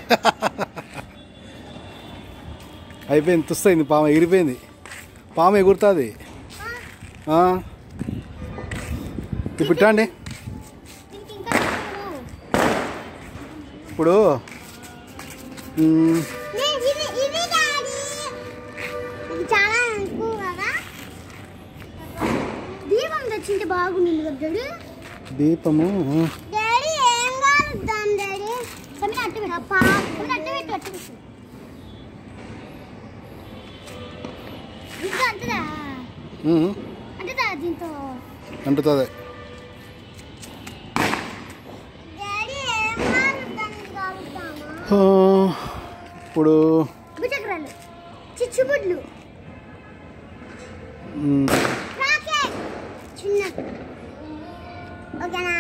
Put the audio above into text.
అయిపోయింది తుస్తయింది పాము ఎగిరిపోయింది పాము ఎగురుతుంది ఇప్పుడు ఇట్టండి ఇంక ఇంకా పెట్టు. ఇప్పుడు మ్, నే, ఇది ఇది డాడీ ఇది చాలా ఎక్కువ కదా దీపం తెచ్చింటే బాగుంది కదా డాడీ దీపము డాడీ ఏం కాలుద్దాం డాడీ సమీర అట్టు పెట్టు అప్పా సమీర అట్టు పెట్టు అట్టు పెట్టు ఇంకా అంతదా మ్, అంతదా దీంతో అంటుతుంది డాడీ ఏం కాలుద్దాం ఇది కాలుద్దామా ఆ, ఇప్పుడు భుజగ్రాలు చిచ్చుబుడ్లు మ్, రాకెట్ చిన్న ఓకేనా